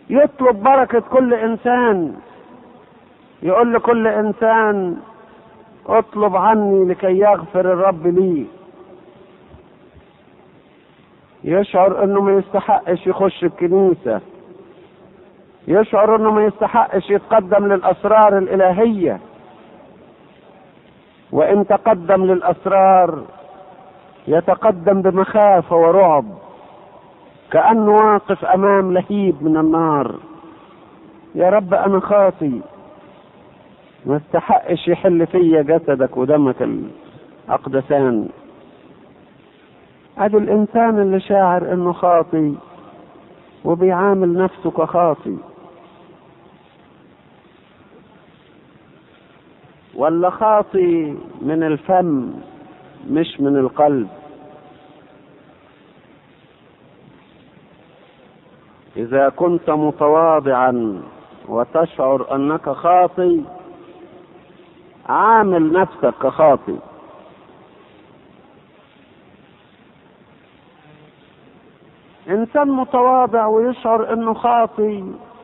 يطلب بركة كل إنسان يقول لكل إنسان اطلب عني لكي يغفر الرب لي يشعر انه ما يستحقش يخش الكنيسة يشعر انه ما يستحقش يتقدم للاسرار الالهية وان تقدم للاسرار يتقدم بمخافة ورعب كأنه واقف امام لهيب من النار يا رب انا خاطي ما استحقش يحل فيا جسدك ودمك الاقدسان ادي الانسان اللي شاعر انه خاطي وبيعامل نفسه كخاطي ولا خاطي من الفم مش من القلب اذا كنت متواضعا وتشعر انك خاطي عامل نفسك كخاطي انسان متواضع ويشعر انه خاطي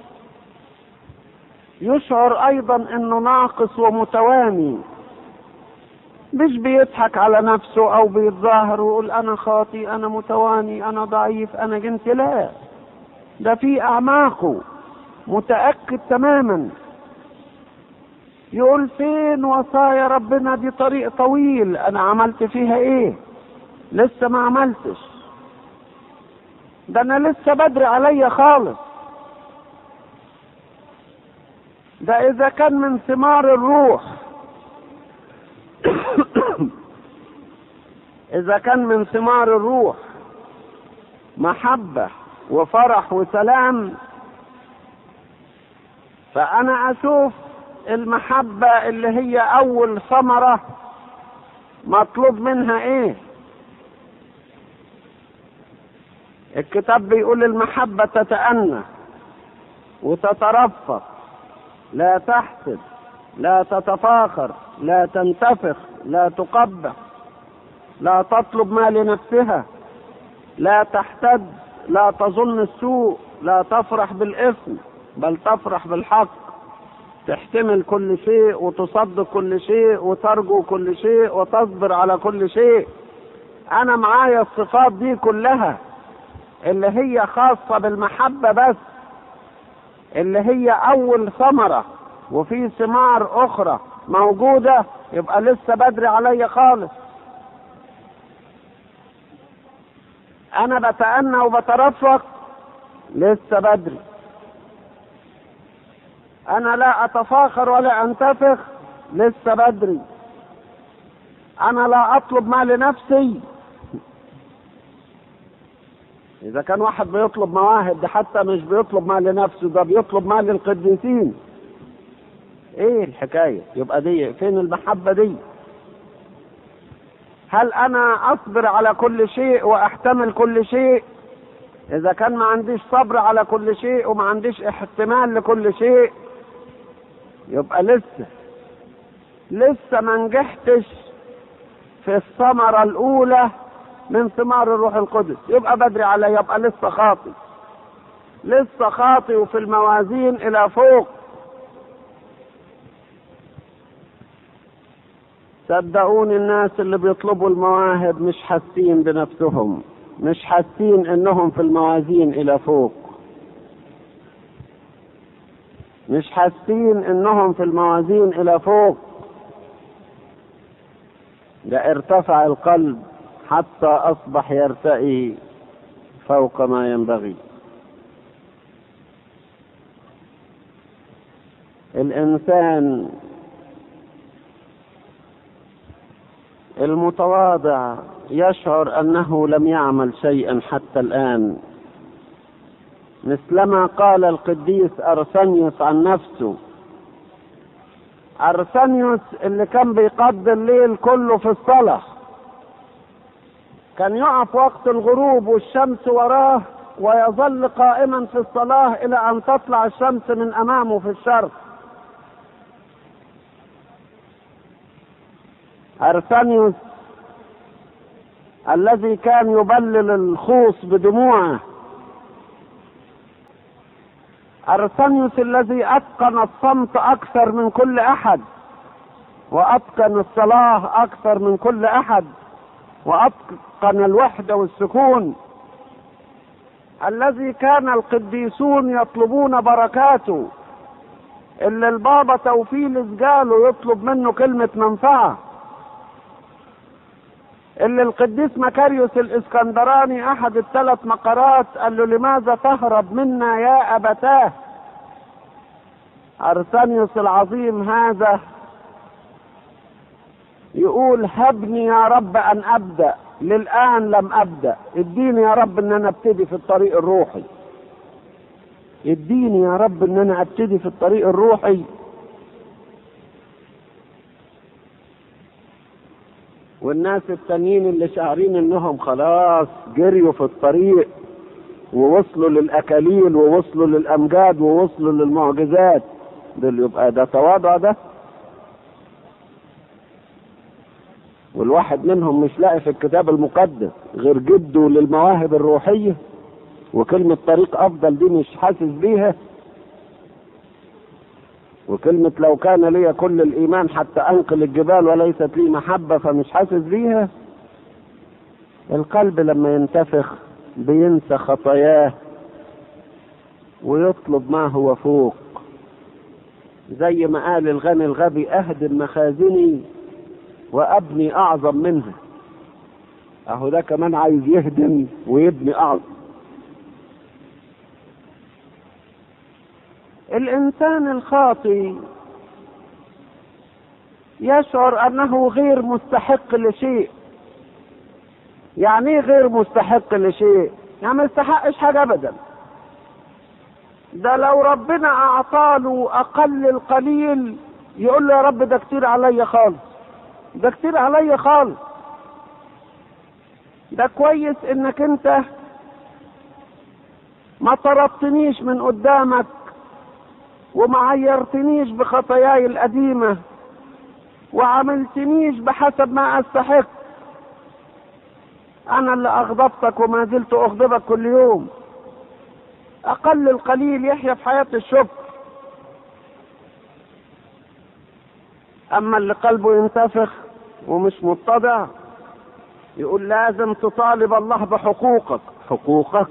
يشعر ايضا انه ناقص ومتواني مش بيضحك على نفسه او بيتظاهر ويقول انا خاطي انا متواني انا ضعيف انا جنس لا ده في اعماقه متاكد تماما يقول فين وصايا ربنا دي طريق طويل انا عملت فيها ايه لسه ما عملتش ده انا لسه بدري عليا خالص ده اذا كان من ثمار الروح اذا كان من ثمار الروح محبة وفرح وسلام فانا اشوف المحبة اللي هي اول ثمرة مطلوب منها ايه الكتاب بيقول المحبة تتأنى وتترفق لا تحسد لا تتفاخر لا تنتفخ لا تقبح لا تطلب ما لنفسها لا تحتد لا تظن السوء لا تفرح بالإثم بل تفرح بالحق تحتمل كل شيء وتصدق كل شيء وترجو كل شيء وتصبر على كل شيء أنا معايا الصفات دي كلها اللي هي خاصة بالمحبة بس اللي هي أول ثمرة وفي ثمار أخرى موجودة يبقى لسه بدري عليا خالص أنا بتأنى وبترفق لسه بدري أنا لا أتفاخر ولا أنتفخ لسه بدري أنا لا أطلب ما لنفسي إذا كان واحد بيطلب مواهب ده حتى مش بيطلب ما لنفسه ده بيطلب ما للقديسين إيه الحكاية يبقى دي فين المحبة دي هل أنا أصبر على كل شيء وأحتمل كل شيء إذا كان ما عنديش صبر على كل شيء وما عنديش احتمال لكل شيء يبقى لسه لسه ما نجحتش في الثمرة الأولى من ثمار الروح القدس يبقى بدري علي يبقى لسه خاطي لسه خاطي وفي الموازين إلى فوق صدقوني الناس اللي بيطلبوا المواهب مش حاسين بنفسهم مش حاسين انهم في الموازين الى فوق مش حاسين انهم في الموازين الى فوق ده ارتفع القلب حتى اصبح يرتئي فوق ما ينبغي الانسان المتواضع يشعر انه لم يعمل شيئا حتى الان مثلما قال القديس ارسنيوس عن نفسه ارسنيوس اللي كان بيقضي الليل كله في الصلاه كان يقف وقت الغروب والشمس وراه ويظل قائما في الصلاه الى ان تطلع الشمس من امامه في الشرق ارسنيوس الذي كان يبلل الخوص بدموعه أرسنيوس الذي أتقن الصمت أكثر من كل أحد وأتقن الصلاة أكثر من كل أحد وأتقن الوحدة والسكون الذي كان القديسون يطلبون بركاته اللي البابا توفيلس قاله يطلب منه كلمة منفعة اللي القديس مكاريوس الاسكندراني احد الثلاث مقرات قال له لماذا تهرب منا يا ابتاه ارسانيوس العظيم هذا يقول هبني يا رب ان ابدا للان لم ابدا اديني يا رب ان انا ابتدي في الطريق الروحي اديني يا رب ان انا ابتدي في الطريق الروحي والناس التانيين اللي شاعرين انهم خلاص جريوا في الطريق ووصلوا للاكاليل ووصلوا للامجاد ووصلوا للمعجزات دول يبقى ده تواضع ده والواحد منهم مش لاقي في الكتاب المقدس غير جده للمواهب الروحيه وكلمة طريق أفضل دي مش حاسس بيها وكلمة لو كان لي كل الإيمان حتى أنقل الجبال وليست لي محبة فمش حاسس بيها القلب لما ينتفخ بينسى خطاياه ويطلب ما هو فوق زي ما قال الغني الغبي أهدم مخازني وأبني أعظم منها أهو ده كمان عايز يهدم ويبني أعظم الانسان الخاطي يشعر انه غير مستحق لشيء يعني ايه غير مستحق لشيء يعني ما يستحقش حاجه ابدا ده لو ربنا اعطاله اقل القليل يقول له يا رب ده كتير عليا خالص ده كتير عليا خالص ده كويس انك انت ما طردتنيش من قدامك وما عيرتنيش بخطاياي القديمة وعملتنيش بحسب ما استحق انا اللي اغضبتك وما زلت اغضبك كل يوم اقل القليل يحيا في حياة الشكر اما اللي قلبه ينتفخ ومش متضع يقول لازم تطالب الله بحقوقك حقوقك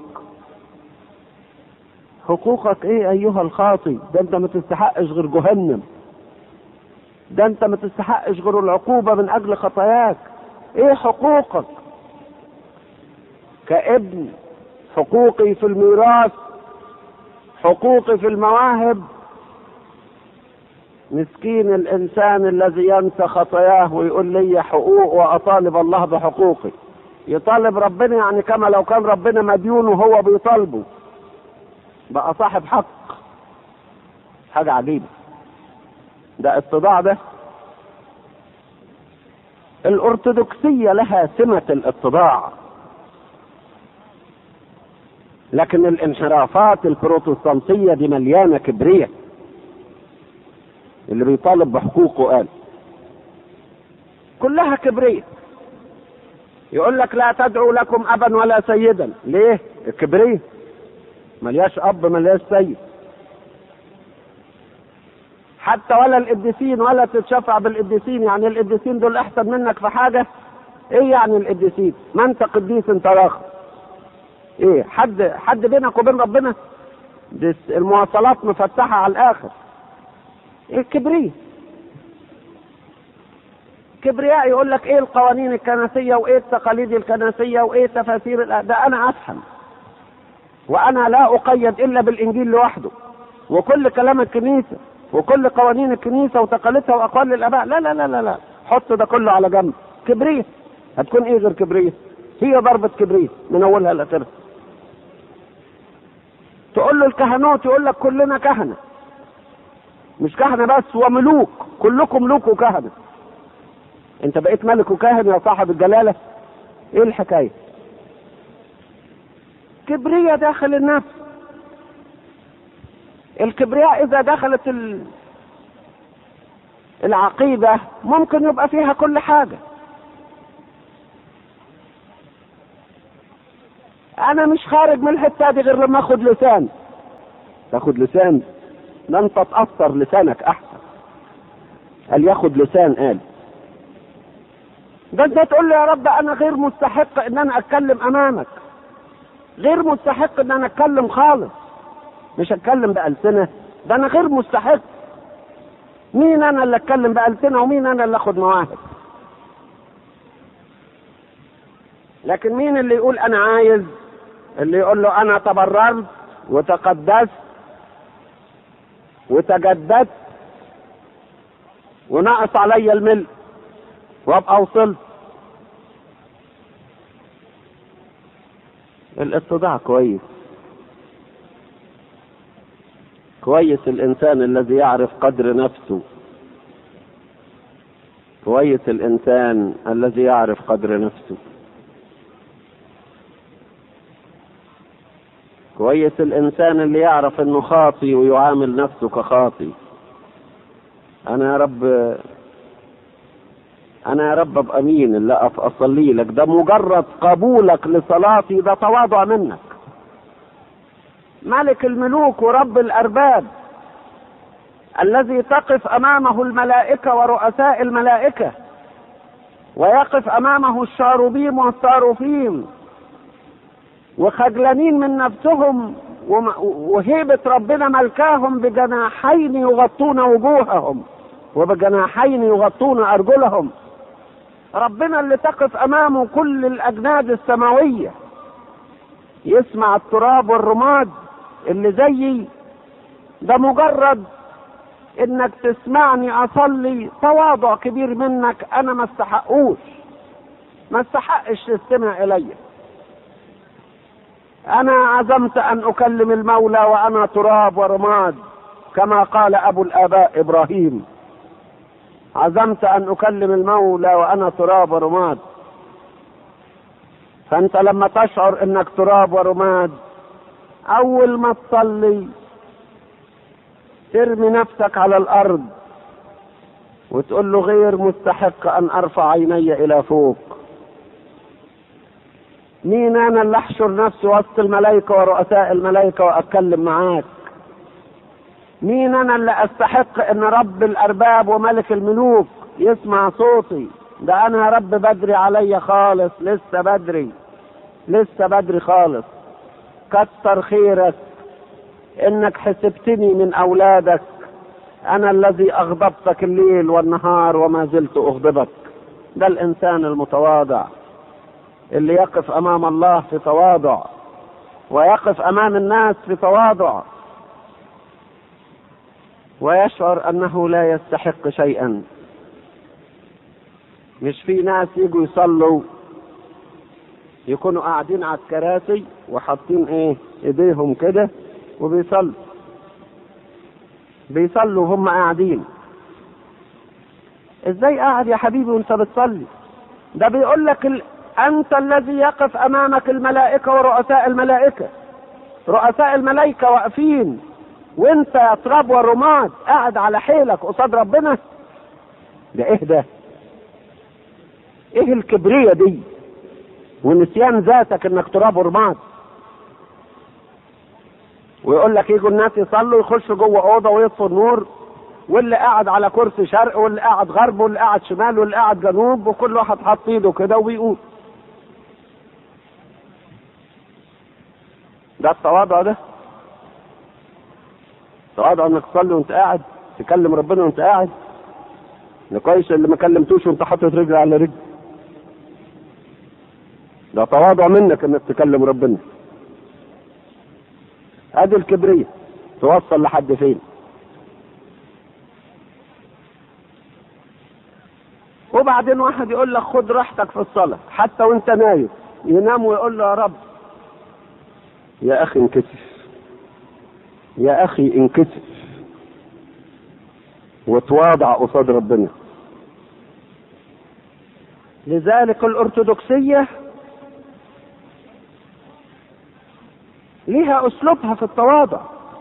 حقوقك ايه ايها الخاطي ده انت ما تستحقش غير جهنم ده انت ما تستحقش غير العقوبة من اجل خطاياك ايه حقوقك كابن حقوقي في الميراث حقوقي في المواهب مسكين الانسان الذي ينسى خطاياه ويقول لي حقوق واطالب الله بحقوقي يطالب ربنا يعني كما لو كان ربنا مديون وهو بيطالبه بقى صاحب حق حاجة عجيبة ده اتضاع ده الأرثوذكسية لها سمة الاتضاع لكن الانحرافات البروتستانتية دي مليانة كبرية اللي بيطالب بحقوقه قال كلها كبرية يقول لك لا تدعوا لكم أبا ولا سيدا ليه الكبرية ملياش اب ملياش سيد حتى ولا القديسين ولا تتشفع بالقديسين يعني القديسين دول احسن منك في حاجه ايه يعني القديسين ما انت قديس انت راخر ايه حد حد بينك وبين ربنا دي المواصلات مفتحه على الاخر ايه كبرياء كبرياء يقول لك ايه القوانين الكنسيه وايه التقاليد الكنسيه وايه تفاسير ده انا افهم وانا لا اقيد الا بالانجيل لوحده وكل كلام الكنيسه وكل قوانين الكنيسه وتقاليدها واقوال الاباء لا لا لا لا لا حط ده كله على جنب كبريه هتكون ايه غير كبريه هي ضربه كبريه من اولها لاخرها تقول له الكهنوت يقول لك كلنا كهنه مش كهنه بس وملوك كلكم ملوك وكهنه انت بقيت ملك وكاهن يا صاحب الجلاله ايه الحكايه كبرياء داخل النفس الكبرياء اذا دخلت ال... العقيدة ممكن يبقى فيها كل حاجة انا مش خارج من الحتة دي غير لما اخد لسان تاخد لسان ده انت تأثر لسانك احسن قال ياخد لسان قال ده انت تقول له يا رب انا غير مستحق ان انا اتكلم امامك غير مستحق ان انا اتكلم خالص مش اتكلم بألسنة ده انا غير مستحق مين انا اللي اتكلم بألسنة ومين انا اللي اخد مواهب لكن مين اللي يقول انا عايز اللي يقول له انا تبررت وتقدست وتجددت ونقص علي الملء وابقى وصلت الاتضاع كويس كويس الانسان الذي يعرف قدر نفسه كويس الانسان الذي يعرف قدر نفسه كويس الانسان اللي يعرف انه خاطي ويعامل نفسه كخاطي انا يا رب انا يا رب ابقى مين اللي اقف اصلي لك ده مجرد قبولك لصلاتي ده تواضع منك ملك الملوك ورب الارباب الذي تقف امامه الملائكه ورؤساء الملائكه ويقف امامه الشاروبيم والصاروفيم وخجلانين من نفسهم وهيبة ربنا ملكاهم بجناحين يغطون وجوههم وبجناحين يغطون أرجلهم ربنا اللي تقف أمامه كل الأجناد السماوية يسمع التراب والرماد اللي زيي ده مجرد انك تسمعني اصلي تواضع كبير منك انا ما استحقوش ما استحقش تستمع الي انا عزمت ان اكلم المولى وانا تراب ورماد كما قال ابو الاباء ابراهيم عزمت ان اكلم المولى وانا تراب ورماد فانت لما تشعر انك تراب ورماد اول ما تصلي ترمي نفسك على الارض وتقول له غير مستحق ان ارفع عيني الى فوق مين انا اللي احشر نفسي وسط الملائكه ورؤساء الملائكه واتكلم معاك مين انا اللي استحق ان رب الارباب وملك الملوك يسمع صوتي ده انا يا رب بدري عليا خالص لسه بدري لسه بدري خالص كتر خيرك انك حسبتني من اولادك انا الذي اغضبتك الليل والنهار وما زلت اغضبك ده الانسان المتواضع اللي يقف امام الله في تواضع ويقف امام الناس في تواضع ويشعر انه لا يستحق شيئا مش في ناس يجوا يصلوا يكونوا قاعدين على الكراسي وحاطين ايه ايديهم كده وبيصلوا بيصلوا وهم قاعدين ازاي قاعد يا حبيبي وانت بتصلي ده بيقول لك ال... انت الذي يقف امامك الملائكه ورؤساء الملائكه رؤساء الملائكه واقفين وانت يا تراب ورماد قاعد على حيلك قصاد ربنا ده ايه ده ايه الكبرية دي ونسيان ذاتك انك تراب ورماد ويقول لك يجوا الناس يصلوا يخشوا جوه اوضه ويطفوا النور واللي قاعد على كرسي شرق واللي قاعد غرب واللي قاعد شمال واللي قاعد جنوب وكل واحد حاط ايده كده وبيقول ده التواضع ده التواضع انك تصلي وانت قاعد تكلم ربنا وانت قاعد ده كويس اللي ما كلمتوش وانت حاطط رجل على رجل ده تواضع منك انك تكلم ربنا ادي الكبرية توصل لحد فين وبعدين واحد يقول لك خد راحتك في الصلاة حتى وانت نايم ينام ويقول له يا رب يا اخي انكسف يا اخي انكسف وتواضع قصاد ربنا لذلك الارثوذكسيه ليها اسلوبها في التواضع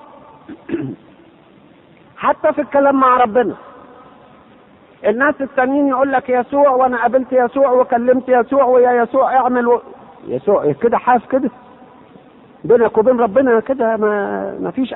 حتى في الكلام مع ربنا الناس التانيين يقول لك يسوع وانا قابلت يسوع وكلمت يسوع ويا يسوع اعمل و... يسوع كده حاف كده بينك وبين ربنا كده ما ما فيش